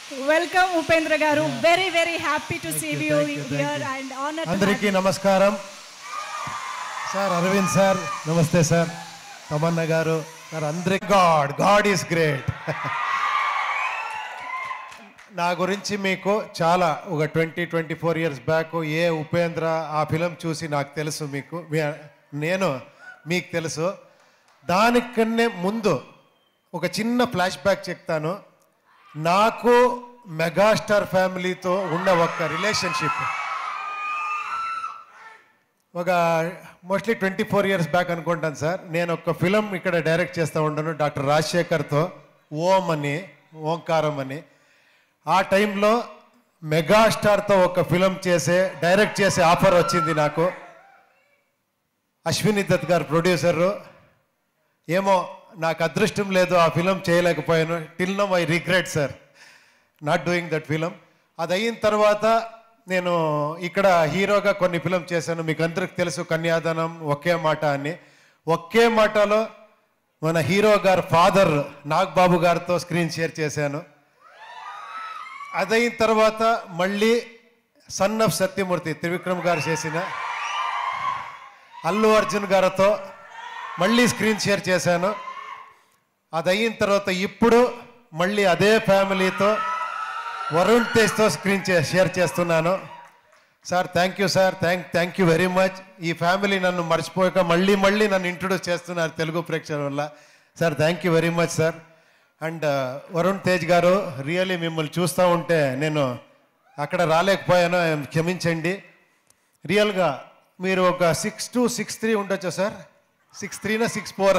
Welcome, Upendra Garu. Very, very happy to see you, here and honored to have అందరికీ నమస్కారం sir Arvind sir నమస్తే sir Tamanna గారు sir అందరికి God God is great నా గురించి మీకు చాలా ఒక twenty twenty four years back ఏ ఉపేంద్ర ఆ ఫిలం చూసి నాకు తెలుసు మీకు మీ- నేను మీకు తెలుసు దానికన్నే ముందు ఒక చిన్న ఫ్లాష్ బ్యాక్ చెప్తాను నాకు మెగాస్టార్ ఫ్యామిలీతో ఉన్న ఒక రిలేషన్షిప్ ఒక mostly twenty four years back అనుకుంటాను సార్ నేను ఒక ఫిలం ఇక్కడ డైరెక్ట్ చేస్తూ ఉంటాను డాక్టర్ రాజశేఖర్తో ఓం అని ఓంకారం అని ఆ టైంలో మెగాస్టార్తో ఒక ఫిలం చేసే డైరెక్ట్ చేసే ఆఫర్ వచ్చింది నాకు అశ్విని దత్ గారు ప్రొడ్యూసరు ఏమో నాకు అదృష్టం లేదు ఆ ఫిలం చేయలేకపోయాను till now I regret sir not doing that film అది అయిన తర్వాత నేను ఇక్కడ హీరోగా కొన్ని ఫిలం చేశాను మీకు అందరికి తెలుసు కన్యాదానం ఒకే మాట అని ఒకే మాటలో మన హీరో గారు ఫాదర్ నాగబాబు గారితో స్క్రీన్ షేర్ చేశాను అదైన తర్వాత మళ్ళీ సన్ ఆఫ్ సత్యమూర్తి త్రివిక్రమ్ గారు చేసిన అల్లు అర్జున్ గారితో మళ్ళీ స్క్రీన్ షేర్ చేశాను అది అయిన తర్వాత ఇప్పుడు మళ్ళీ అదే ఫ్యామిలీతో వరుణ్ తేజ్తో స్క్రీన్ చే షేర్ చేస్తున్నాను sir thank you sir thank thank you very much ఈ ఫ్యామిలీ నన్ను మర్చిపోయాక మళ్ళీ మళ్ళీ నన్ను ఇంట్రొడ్యూస్ చేస్తున్నారు తెలుగు ప్రేక్షకుల వల్ల sir thank you very much sir and Varun Tej గారు రియల్లీ మిమ్మల్ని చూస్తూ ఉంటే నేను అక్కడ రాలేకపోయాను క్షమించండి రియల్గా మీరు ఒక సిక్స్ టు సిక్స్ త్రీ ఉండొచ్చా సార్ సిక్స్ త్రీనా సిక్స్ ఫోర్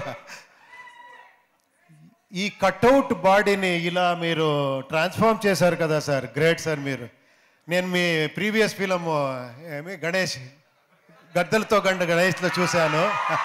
ఈ కట్అవుట్ బాడీని ఇలా మీరు ట్రాన్స్ఫార్మ్ చేశారు కదా సార్ గ్రేట్ సార్ మీరు నేను మీ ప్రీవియస్ ఫిలం ఏమి గణేష్ గద్దలతో గండ గణేష్లో చూశాను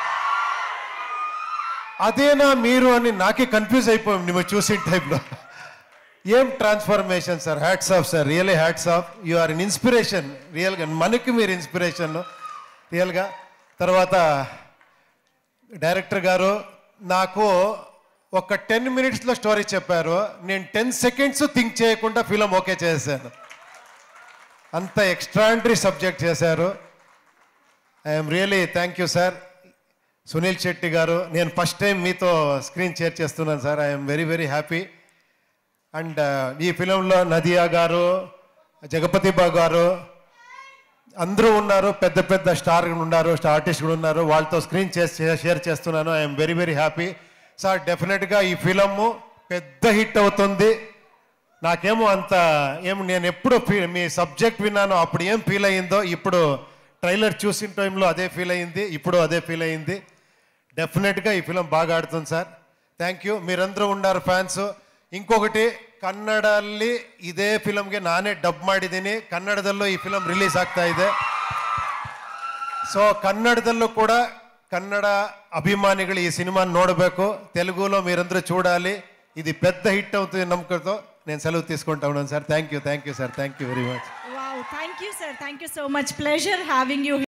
అదేనా మీరు అని నాకే కన్ఫ్యూజ్ అయిపోయాం మేము చూసిన టైంలో ఏం transformation sir hats off sir really hats off you are in inspiration రియల్గా మనకి మీరు ఇన్స్పిరేషన్ రియల్గా తర్వాత డైరెక్టర్ గారు నాకు ఒక టెన్ మినిట్స్లో స్టోరీ చెప్పారు నేను టెన్ సెకండ్స్ థింక్ చేయకుండా ఫిలం ఓకే చేశాను అంత ఎక్స్ట్రాండరీ సబ్జెక్ట్ చేశారు I'm really thank you sir Sunil Shetty గారు నేను ఫస్ట్ టైం మీతో స్క్రీన్ షేర్ చేస్తున్నాను sir I'm very very happy and ఈ ఫిలంలో నదియా గారు జగపతి బాబు గారు అందరూ ఉన్నారు పెద్ద పెద్ద స్టార్ ఉన్నారు స్టార్ ఆర్టిస్ట్ కూడా ఉన్నారు వాళ్ళతో స్క్రీన్ చేసి షేర్ చేస్తున్నాను I'm very very happy sir డెఫినెట్గా ఈ ఫిలము పెద్ద హిట్ అవుతుంది నాకేమో అంత ఏం నేను ఎప్పుడు ఫీ- మీ సబ్జెక్ట్ విన్నానో అప్పుడు ఏం ఫీల్ అయ్యిందో ఇప్పుడు ట్రైలర్ చూసిన టైంలో అదే ఫీల్ అయ్యింది ఇప్పుడు అదే ఫీల్ అయ్యింది డెఫినెట్గా ఈ ఫిలం బాగా ఆడుతుంది సార్ ಥ್ಯಾಂಕ್ ಯು మీరందరూ ఉన్నారు ಫ್ಯಾನ್ಸು ಇಂకొకటి ಕನ್ನಡಲ್ಲಿ ಇದೇ ಫಿಲಮ್ಗೆ ನಾನೇ ಡಬ್ ಮಾಡಿದ್ದೀನಿ ಕನ್ನಡದಲ್ಲೂ ಈ ಫಿಲಮ್ ರಿಲೀಸ್ ಆಗ್ತಾ ಇದೆ ಸೊ ಕನ್ನಡದಲ್ಲೂ ಕೂಡ ಕನ್ನಡ ಅಭಿಮಾನಿಗಳು ಈ ಸಿನಿಮಾ ನೋಡಬೇಕು తెలుగులో మీరందరూ చూడాలి ఇది పెద్ద హిట్ అవుతుంది నమ్మకంతో నేను సెలవు తీసుకుంటా ఉన్నాను sir thank you thank you sir thank you very much Wow, thank you, sir. Thank you so much. Pleasure having you